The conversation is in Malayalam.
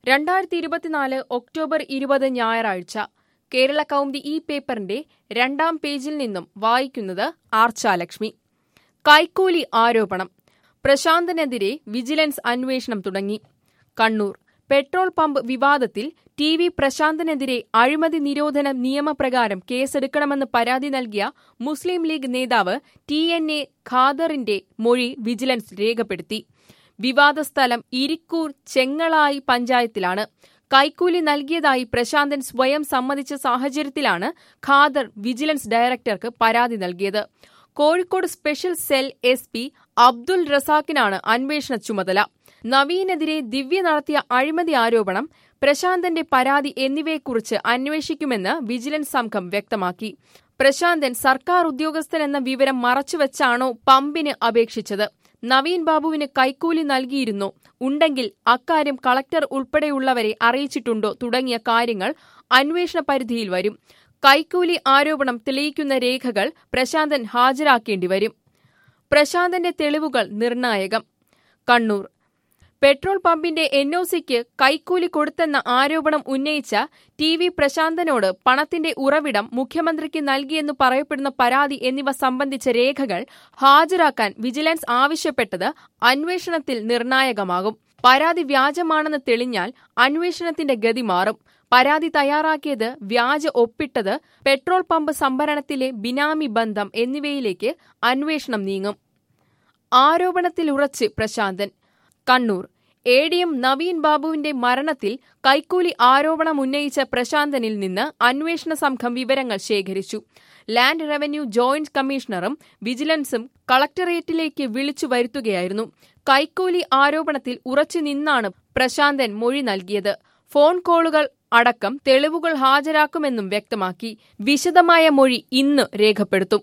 രണ്ടായിരത്തി ഇരുപത്തിനാല് ഒക്ടോബർ ഇരുപത് ഞായറാഴ്ച കേരള കൗമുദി ഈ പേപ്പറിന്റെ രണ്ടാം പേജിൽ നിന്നും വായിക്കുന്നത് ആർച്ചാലക്ഷ്മി കൈക്കൂലി ആരോപണം പ്രശാന്തനെതിരെ വിജിലൻസ് അന്വേഷണം തുടങ്ങി കണ്ണൂർ പെട്രോൾ പമ്പ് വിവാദത്തിൽ ടി വി പ്രശാന്തനെതിരെ അഴിമതി നിരോധന നിയമപ്രകാരം കേസെടുക്കണമെന്ന് പരാതി നൽകിയ മുസ്ലിം ലീഗ് നേതാവ് ടി എൻ എ ഖാദറിന്റെ മൊഴി വിജിലൻസ് രേഖപ്പെടുത്തി വിവാദ സ്ഥലം ഇരിക്കൂർ ചെങ്ങളായി പഞ്ചായത്തിലാണ് കൈക്കൂലി നൽകിയതായി പ്രശാന്തൻ സ്വയം സമ്മതിച്ച സാഹചര്യത്തിലാണ് ഖാദർ വിജിലൻസ് ഡയറക്ടർക്ക് പരാതി നൽകിയത് Kozhikode special cell S P Abdul റസാഖിനാണ് അന്വേഷണ ചുമതല നവീനെതിരെ ദിവ്യ നടത്തിയ അഴിമതി ആരോപണം പ്രശാന്തന്റെ പരാതി എന്നിവയെക്കുറിച്ച് അന്വേഷിക്കുമെന്ന് വിജിലൻസ് സംഘം വ്യക്തമാക്കി പ്രശാന്തൻ സർക്കാർ ഉദ്യോഗസ്ഥനെന്ന വിവരം മറച്ചുവെച്ചാണോ പമ്പിന് അപേക്ഷിച്ചത് നവീൻ ബാബുവിന് കൈക്കൂലി നൽകിയിരുന്നോ ഉണ്ടെങ്കിൽ അക്കാര്യം കളക്ടർ ഉൾപ്പെടെയുള്ളവരെ അറിയിച്ചിട്ടുണ്ടോ തുടങ്ങിയ കാര്യങ്ങൾ അന്വേഷണ പരിധിയിൽ വരും കൈക്കൂലി ആരോപണം തെളിയിക്കുന്ന രേഖകൾ പ്രശാന്തൻ ഹാജരാക്കേണ്ടി വരും പ്രശാന്തന്റെ തെളിവുകൾ നിർണായകം കണ്ണൂർ പെട്രോൾ പമ്പിന്റെ എൻഒസിക്ക് കൈക്കൂലി കൊടുത്തെന്ന ആരോപണം ഉന്നയിച്ച ടി വി പ്രശാന്തനോട് പണത്തിന്റെ ഉറവിടം മുഖ്യമന്ത്രിക്ക് നൽകിയെന്ന് പറയപ്പെടുന്ന പരാതി എന്നിവ സംബന്ധിച്ച രേഖകൾ ഹാജരാക്കാൻ വിജിലൻസ് ആവശ്യപ്പെട്ടത് അന്വേഷണത്തിൽ നിർണായകമാകും പരാതി വ്യാജമാണെന്ന് തെളിഞ്ഞാൽ അന്വേഷണത്തിന്റെ ഗതി മാറും പരാതി തയ്യാറാക്കിയത് വ്യാജ ഒപ്പിട്ടത് പെട്രോൾ പമ്പ് സംഭരണത്തിലെ ബിനാമി ബന്ധം എന്നിവയിലേക്ക് അന്വേഷണം നീങ്ങും ആരോപണത്തിലുറച്ച് Prasanthan Kannur A D M Naveen ബാബുവിന്റെ മരണത്തിൽ കൈക്കൂലി ആരോപണമുന്നയിച്ച പ്രശാന്തനിൽ നിന്ന് അന്വേഷണ സംഘം വിവരങ്ങൾ ശേഖരിച്ചു ലാൻഡ് റവന്യൂ ജോയിന്റ് കമ്മീഷണറും വിജിലൻസും കളക്ടറേറ്റിലേക്ക് വിളിച്ചു വരുത്തുകയായിരുന്നു കൈക്കൂലി ആരോപണത്തിൽ ഉറച്ചു നിന്നാണ് പ്രശാന്തൻ മൊഴി നൽകിയത് ഫോൺ കോളുകൾ അടക്കം തെളിവുകൾ ഹാജരാക്കുമെന്നും വ്യക്തമാക്കി വിശദമായ മൊഴി ഇന്ന് രേഖപ്പെടുത്തും